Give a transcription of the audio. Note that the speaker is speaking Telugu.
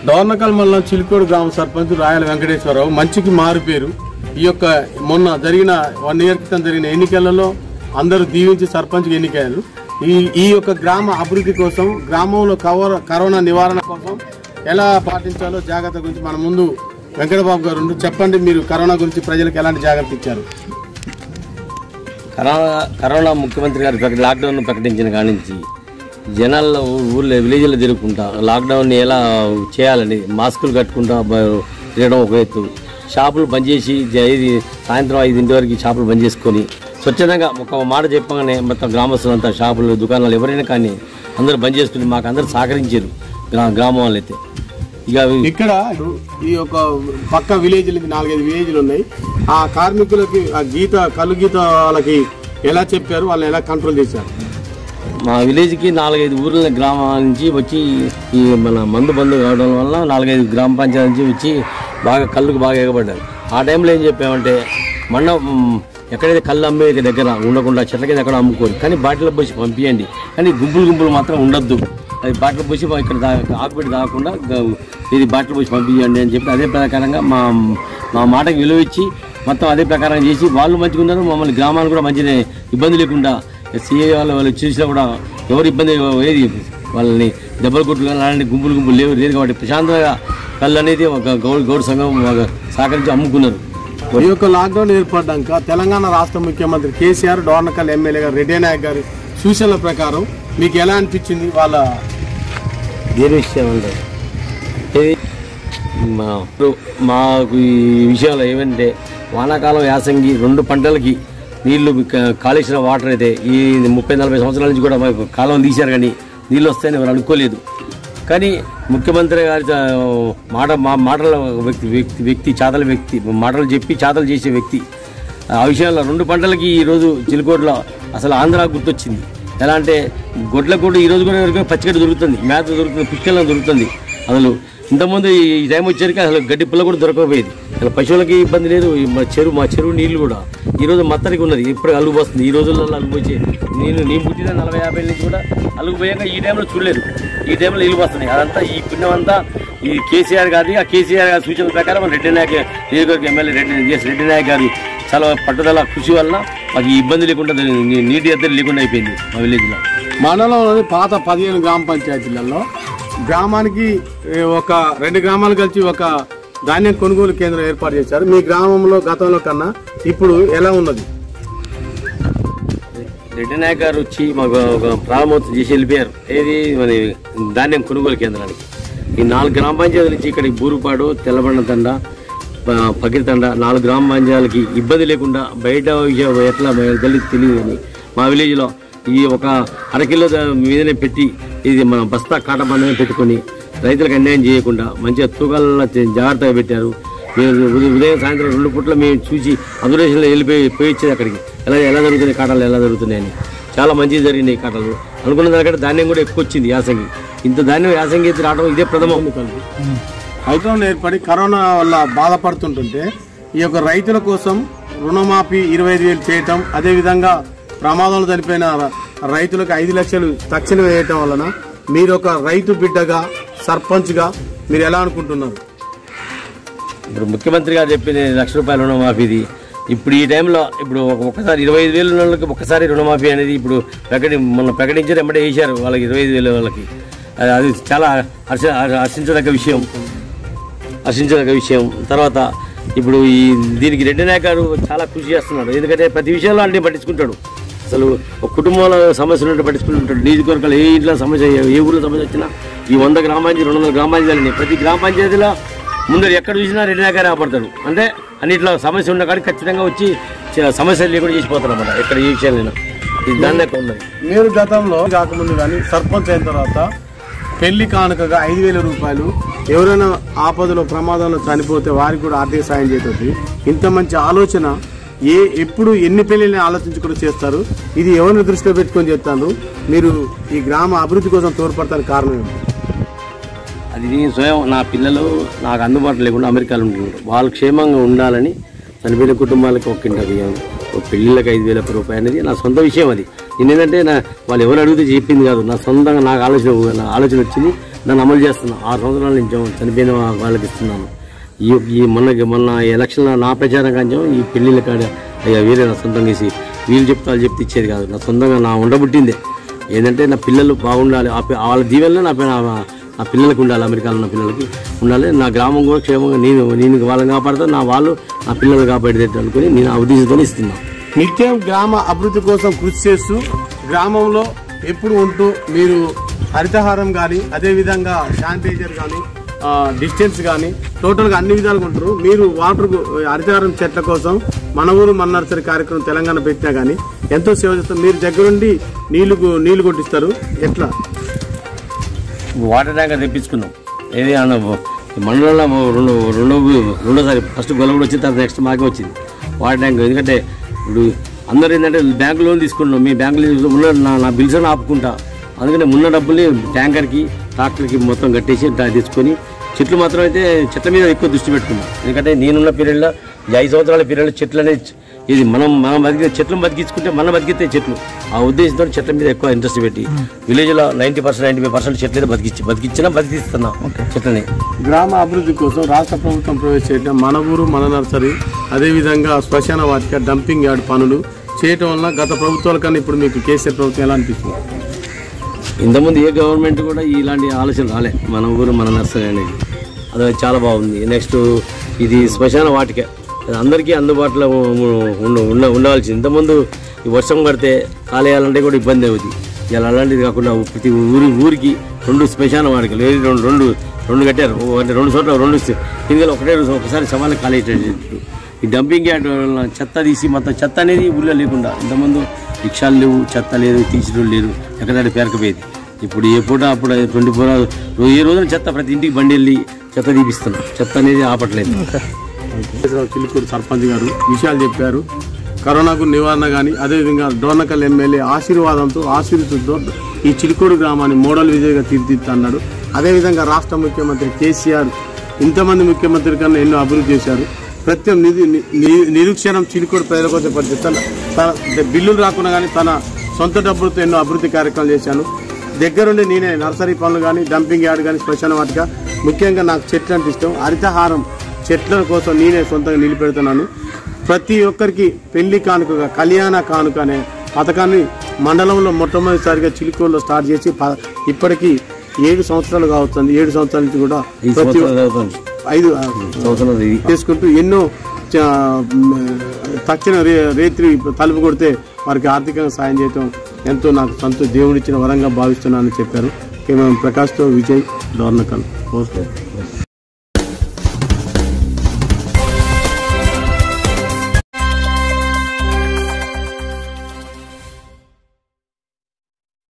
డోర్నకల్ మండలం చిలుకోడు గ్రామ సర్పంచ్ రాయల వెంకటేశ్వరరావు మంచికి మారు పేరు ఈ యొక్క మొన్న జరిగిన వన్ ఇయర్ క్రితం జరిగిన ఎన్నికలలో అందరూ దీవించి సర్పంచ్కి ఎన్నికయ్యారు ఈ ఈ యొక్క గ్రామ అభివృద్ధి కోసం గ్రామంలో కవర కరోనా నివారణ కోసం ఎలా పాటించాలో జాగ్రత్త గురించి మన ముందు వెంకటబాబు గారు ఉండు. చెప్పండి మీరు కరోనా గురించి ప్రజలకు ఎలాంటి జాగ్రత్త ఇచ్చారు కరోనా కరోనా ముఖ్యమంత్రి గారు ప్రకటి లాక్డౌన్ ప్రకటించిన కాడి నుంచి జనాల్లో ఊ- ఊర్లో విలేజ్లో తిరుగుకుంటా లాక్డౌన్ని ఎలా చేయాలని మాస్కులు కట్టుకుంటా బ- తిరగడం ఒక ఎత్తు షాపులు బంద్ చేసి జ- ఇది సాయంత్రం ఐదింటి వరకు షాపులు బంద్ చేసుకొని స్వచ్ఛందంగా ఒక మాట చెప్పగానే మొత్తం గ్రామస్తులంతా షాపులు దుకాణాలు ఎవరైనా కానీ అందరూ బంద్ చేసుకుని మాకు అందరూ సహకరించారు గ్రా గ్రామం వాళ్ళు అయితే ఇక అవి ఇక్కడ ఈ యొక్క పక్క విలేజ్ నాలుగైదు విలేజ్లు ఉన్నాయి ఆ కార్మికులకి ఆ గీత కళ్ళు గీత వాళ్ళకి ఎలా చెప్పారు వాళ్ళని ఎలా కంట్రోల్ చేశారు మా విలేజ్కి నాలుగైదు ఊర్ల గ్రామాల నుంచి వచ్చి ఈ మన మందు బంద్ కావడం వల్ల నాలుగైదు గ్రామ పంచాయతీ నుంచి వచ్చి బాగా కళ్ళుకు బాగా ఎగబడ్డారు ఆ టైంలో ఏం చెప్పామంటే మొన్న మ్, ఎక్కడైతే కళ్ళు అమ్మే దగ్గర ఉండకుండా చెట్ల కింద ఎక్కడ అమ్ముకోరు కానీ బాటిల్ పోసి పంపించండి కానీ గుంపులు గుంపులు మాత్రం ఉండొద్దు అది బాటిల్ పోసి మా ఇక్కడ దా ఆకుపెట్టి తాగకుండా గ- ఇది బాటిల్ పోసి పంపించండి అని చెప్పి అదే ప్రకారంగా మా మా మాటకి విలువ ఇచ్చి మొత్తం అదే ప్రకారం చేసి వాళ్ళు మంచిగా ఉన్నారు మమ్మల్ని గ్రామాలు కూడా మంచిగా ఇబ్బంది లేకుండా సీఏ వాళ్ళు వాళ్ళు చూసినా కూడా ఎవరు ఇబ్బంది ఏది వాళ్ళని దెబ్బలు కొట్టులు కానీ అలాంటి గుంపులు గుంపులు లేవు లేదు కాబట్టి ప్రశాంతంగా కళ్ళు అనేది ఒక గౌడ్ గౌడ్ సంఘం ఒక సహకరించి అమ్ముకున్నారు ఈ యొక్క లాక్డౌన్ ఏర్పడ్డాక తెలంగాణ రాష్ట్ర ముఖ్యమంత్రి కేసీఆర్ డోర్నకల్ ఎమ్మెల్యే గారు రెడ్డి నాయక్ గారి సూచనల ప్రకారం మీకు ఎలా అనిపించింది వాళ్ళ దేని విషయం అంటే ఇది మా ఇప్పుడు మాకు ఈ విషయాలు ఏమంటే వానాకాలం యాసంగి రెండు పంటలకి నీళ్లు క- కాళేశ్వరం వాటర్ అయితే ఈ ముప్పై నలభై సంవత్సరాల నుంచి కూడా మాకు కాలం తీశారు కానీ నీళ్ళు వస్తాయని ఎవరు అనుకోలేదు కానీ ముఖ్యమంత్రి గారి ఆ, మాట మా మాటల వ్యక్తి వ్యక్తి వ్యక్తి చాతల వ్యక్తి మాటలు చెప్పి చాతలు చేసే వ్యక్తి ఆ విషయంలో రెండు పంటలకి ఈరోజు చిలుకోట్లో అసలు ఆంధ్ర గుర్తొచ్చింది ఎలా అంటే గొడ్ల కూడా ఈరోజు కూడా ఎవరికైనా పచ్చిగడ్డ దొరుకుతుంది మేత దొరుకుతుంది పుష్కలం దొరుకుతుంది అసలు ఇంతకుముందు ఈ టైం వచ్చేసరికి అసలు గడ్డి పుల్ల కూడా దొరకకపోయేది అసలు పశువులకి ఇబ్బంది లేదు ఈ మా చెరువు మా చెరువు నీళ్లు కూడా ఈ రోజు మత్తడికి ఉన్నది ఇప్పుడు అలుగు వస్తుంది ఈ రోజుల్లో అలుగు పోయి నేను నేను పుట్టిన నలభై యాభై నుంచి కూడా అలుగు పోయాక ఈ టైంలో చూడలేదు ఈ టైంలో నీళ్ళు వస్తున్నాయి అదంతా ఈ పుణ్యం అంతా ఈ కేసీఆర్ గారి ఆ కేసీఆర్ గారి సూచనల ప్రకారం రెడ్డి నాయక్ నియోజకవర్గ ఎమ్మెల్యే రెడ్డి ఎస్ రెడ్డి నాయక్ గారి చాలా పట్టుదల కృషి వలన మాకు ఈ ఇబ్బంది లేకుండా నీ- నీటి ఎద్దరు లేకుండా అయిపోయింది మా విలేజ్లో మండలంలోని పాత పదిహేను గ్రామ పంచాయతీలలో గ్రామానికి ఏ, ఒక రెండు గ్రామాలు కలిసి ఒక ధాన్యం కొనుగోలు కేంద్రం ఏర్పాటు చేశారు మీ గ్రామంలో గతంలో కన్నా ఇప్పుడు ఎలా ఉన్నది రెడ్డి నాయక్ గారు వచ్చి మాకు ఒక ప్రారంభోత్సవం చేసి వెళ్ళిపోయారు ఏది మరి ధాన్యం కొనుగోలు కేంద్రానికి ఈ నాలుగు గ్రామ పంచాయతీల నుంచి ఇక్కడ బూరుపాడు తెల్లబండ తండ ప- పకిరితండ నాలుగు గ్రామ పంచాయతీలకి ఇబ్బంది లేకుండా బయట విషయం ఎట్లా తెలియదు తెలియదు అని మా విలేజ్లో ఈ ఒక అరకిలో ద- మీదనే పెట్టి ఇది మన బస్తా కాట బంధమే పెట్టుకొని రైతులకు అన్యాయం చేయకుండా మంచిగా తూకాలలో జాగ్రత్తగా పెట్టారు మేము ఉదయం ఉదయం సాయంత్రం రెండు పూట్ల మేము చూసి అబ్జర్వేషన్లో వెళ్ళిపోయి పోయి వచ్చేది అక్కడికి ఎలా ఎలా జరుగుతున్నాయి కాటాలు ఎలా జరుగుతున్నాయని చాలా మంచిగా జరిగినాయి కాటాలు అనుకున్న దానికంటే ధాన్యం కూడా ఎక్కువ వచ్చింది యాసంగి ఇంత ధాన్యం యాసంగి ఎత్తి రావడం ఇదే ప్రథమం హైదరాబాద్ ఏర్పడి కరోనా వల్ల బాధపడుతుంటుంటే ఈ యొక్క రైతుల కోసం రుణమాఫీ ఇరవై ఐదు వేలు చేయటం అదేవిధంగా ప్రమాదంలో చనిపోయిన ర- రైతులకు ఐదు లక్షలు తక్షణం వేయటం వలన మీరు ఒక రైతు బిడ్డగా సర్పంచ్గా మీరు ఎలా అనుకుంటున్నారు ఇప్పుడు ముఖ్యమంత్రి గారు చెప్పిన లక్ష రూపాయల రుణమాఫీది ఇప్పుడు ఈ టైంలో ఇప్పుడు ఒక- ఒక్కసారి ఇరవై ఐదు వేల వాళ్ళకి ఒక్కసారి రుణమాఫీ అనేది ఇప్పుడు ప్రకటి మొన్న ప్రకటించారు ఎమ్మటే వేశారు వాళ్ళకి ఇరవై ఐదు వేల వాళ్ళకి అది- అది చాలా హర్ష హర్షించదగ్గ విషయం హర్షించదగ్గ విషయం తర్వాత ఇప్పుడు ఈ దీనికి రెడ్డి నాయక్ గారు చాలా కృషి చేస్తున్నాడు ఎందుకంటే ప్రతి విషయంలో అన్ని పట్టించుకుంటాడు అసలు ఒక కుటుంబంలో సమస్యలు ఉంటే పట్టించుకుంటుంటాడు నియోజకవర్గాలు ఏ ఇంట్లో సమస్య ఏ- ఏ ఊళ్ళో సమస్య వచ్చినా ఈ వంద గ్రామ పంచాయతీ రెండు వందల గ్రామ పంచాయతీలని ప్రతి గ్రామ పంచాయతీలో ముందర ఎక్కడ చూసినా రెడ్డి నాయక్ గారే ఆపడతాడు అంటే అన్నిట్లో సమస్య ఉన్న కాడికి ఖచ్చితంగా వచ్చి చ- సమస్యలు లేకుండా చేసిపోతాడు అనమాట ఎక్కడ ఏ విషయాలైనా ఇది దాని లెక్క ఉన్నది మీరు గతంలో కాకముందు కానీ సర్పంచ్ అయిన తర్వాత పెళ్లి కానుకగా ఐదు వేల రూపాయలు ఎవరైనా ఆపదలో ప్రమాదంలో చనిపోతే వారికి కూడా ఆర్థిక సాయం చేస్తుంది ఇంత మంచి ఆలోచన ఏ ఎప్పుడు ఎన్ని పెళ్లిని ఆలోచించుకుంటూ చేస్తారు ఇది ఎవరిని దృష్టిలో పెట్టుకొని చేస్తారు మీరు ఈ గ్రామ అభివృద్ధి కోసం తోడ్పడతానికి కారణం ఏంటి అది నేను స్వయం నా పిల్లలు నాకు అందుబాటులో లేకుండా అమెరికాలో ఉంటున్నారు వాళ్ళు క్షేమంగా ఉండాలని చనిపోయిన కుటుంబాలకు ఒక కింద బియ్యం ఒక పెళ్ళిళ్ళకి ఐదు వేల రూపాయలు అనేది నా సొంత విషయం అది నేను ఏంటంటే నా వాళ్ళు ఎవరు అడిగితే చెప్పింది కాదు నా సొంతంగా నాకు ఆలోచన నా ఆలోచన వచ్చింది దాన్ని అమలు చేస్తున్నాను ఆరు సంవత్సరాల నుంచి చనిపోయిన వా- వాళ్ళకి ఇస్తున్నాను ఈ ఈ మొన్న మొన్న ఎలక్షన్లో నా ప్రచారం కొంచెం ఈ పెళ్లిళ్ళ కాడ అయ్యా వీరే నా సొంతంగా వేసి వీళ్ళు చెప్తే వాళ్ళు చెప్తే ఇచ్చేది కాదు నా సొంతంగా నా ఉండబుట్టిందే ఏంటంటే నా పిల్లలు బాగుండాలి ఆ పి- వాళ్ళ దీవెనలో నా పి- నా- నా పిల్లలకి ఉండాలి అమెరికాలో ఉన్న పిల్లలకి ఉండాలి నా గ్రామం కూడా క్షేమంగా నేను నేను వాళ్ళని కాపాడుతా నా వాళ్ళు నా పిల్లలు కాపాడేటట్టు అనుకుని నేను ఆ ఉద్దేశంతో ఇస్తున్నాను నిత్యం గ్రామ అభివృద్ధి కోసం కృషి చేస్తూ గ్రామంలో ఎప్పుడు ఉంటూ మీరు హరితహారం కానీ అదేవిధంగా శానిటైజర్ కానీ డిస్టెన్స్ కానీ టోటల్గా అన్ని విధాలుగా ఉంటారు మీరు వాటర్ గు- హరితహారం చెట్ల కోసం మన ఊరు మన నర్సరీ కార్యక్రమం తెలంగాణ పెట్టినా కానీ ఎంతో సేవ చేస్తారు మీరు దగ్గరుండి నీళ్లు గు- నీళ్లు కొట్టిస్తారు ఎట్లా వాటర్ ట్యాంకర్ తెప్పించుకున్నాం ఏది అన్న మండలంలో రెండు రెండో రెండోసారి ఫస్ట్ గొల్లగూడ వచ్చిన తర్వాత నెక్స్ట్ మాకే వచ్చింది వాటర్ ట్యాంక్ ఎందుకంటే ఇప్పుడు అందరూ ఏంటంటే బ్యాంకు లోన్ తీసుకున్నాం మీ బ్యాంకులో ఉన్న నా నా బిల్స్ అని ఆపుకుంటా అందుకని ఉన్న డబ్బుల్ని ట్యాంకర్కి ట్రాక్టర్కి మొత్తం కట్టేసి దా- తెచ్చుకొని చెట్లు మాత్రం అయితే చెట్ల మీద ఎక్కువ దృష్టి పెట్టుకున్నాం ఎందుకంటే నేనున్న పీరియడ్లో ఈ ఐదు సంవత్సరాల పీరియడ్లో చెట్లు అనేది ఇది మనం మనం బతికే చెట్లను బతికించుకుంటే మనం బతికితే చెట్లు ఆ ఉద్దేశంతో చెట్ల మీద ఎక్కువ ఇంట్రెస్ట్ పెట్టి విలేజ్లో ninety percent ninety five percent చెట్లు బతికించి బతికించినా బతికిస్తున్నాం చెట్లని గ్రామ అభివృద్ధి కోసం రాష్ట్ర ప్రభుత్వం ప్రవేశపెట్టిన మన ఊరు మన నర్సరీ అదేవిధంగా శ్మశాన వాటిక డంపింగ్ యార్డ్ పనులు చేయటం వలన గత ప్రభుత్వాల కన్నా ఇప్పుడు మీకు కేసీఆర్ ప్రభుత్వం ఎలా అనిపిస్తుంది ఇంతకుముందు ఏ గవర్నమెంట్ కూడా ఇలాంటి ఆలోచన రాలే మన ఊరు మన నర్సరీ అనేది అది చాలా బాగుంది నెక్స్ట్ ఇది శ్మశాన వాటిక అది అందరికీ అందుబాటులో ఉండ ఉండ ఉండవలసింది ఇంతకుముందు ఈ వర్షం పడితే కాలేయాలంటే కూడా ఇబ్బంది అవుతుంది ఇలా అలాంటిది కాకుండా ప్రతి ఊరి ఊరికి రెండు శ్మశాన వాటికలు ఏది రెండు రెండు రెండు కట్టారు ఓ అంటే రెండు చోట్ల రెండు కిందలో ఒకటే రోజు ఒకసారి సమానం కాలేటట్టు ఈ డంపింగ్ యార్డ్ వల్ల చెత్త తీసి మొత్తం చెత్త అనేది ఊళ్ళో లేకుండా ఇంతకుముందు రిక్షాలు లేవు చెత్త లేదు తీసిరు లేరు ఎక్కడైనా పేరకపోయేది ఇప్పుడు ఏ పూట అప్పుడు ట్వంటీ ఫోర్ ఏ రోజున చెత్త ప్రతి ఇంటికి బండి వెళ్ళి చెత్త తీపిస్తున్నాం చెత్త అనేది ఆపట్లేదు చిలుకూరు సర్పంచ్ గారు విషయాలు చెప్పారు కరోనాకు నివారణ కానీ అదేవిధంగా డోర్నకల్ ఎమ్మెల్యే ఆశీర్వాదంతో ఆశీర్వతో ఈ చిలుకూరు గ్రామాన్ని మోడల్ విజయ్గా తీర్చిదిద్దా అన్నాడు అదేవిధంగా రాష్ట్ర ముఖ్యమంత్రి కేసీఆర్ ఇంతమంది ముఖ్యమంత్రి కన్నా ఎన్నో అభివృద్ధి చేశారు ప్రత్యేక నిధి ని- నిరుక్షణం చిలుకూరు ప్రజల కోసం పనిచేస్తాను తన బిల్లులు రాకుండా కానీ తన సొంత డబ్బులతో ఎన్నో అభివృద్ధి కార్యక్రమాలు చేశాను దగ్గరుండి నేనే నర్సరీ పనులు కానీ డంపింగ్ యార్డ్ కానీ శ్మశాన వాటిక ముఖ్యంగా నాకు చెట్లు అంటే ఇష్టం హరితహారం చెట్ల కోసం నేనే సొంతంగా నిలిపెడుతున్నాను ప్రతి ఒక్కరికి పెళ్లి కానుకగా కళ్యాణ కానుక అనే పథకాన్ని మండలంలో మొట్టమొదటిసారిగా చిలుకూరులో స్టార్ట్ చేసి ప- ఇప్పటికీ ఏడు సంవత్సరాలు కావస్తుంది ఏడు సంవత్సరాల నుంచి కూడా ఈ ప్రతి సంవత్సరం చదువుతాను ఐదు సంవత్సరం ఇది చేసుకుంటూ ఎన్నో చ- మ్, తక్షణ రే రేత్రి తలుపు కొడితే వారికి ఆర్థికంగా సాయం చేయటం ఎంతో నాకు సంతో దేవుడిచ్చిన వరంగా భావిస్తున్నానని చెప్పారు కేవలం ప్రకాష్తో విజయ్ డోర్నకల్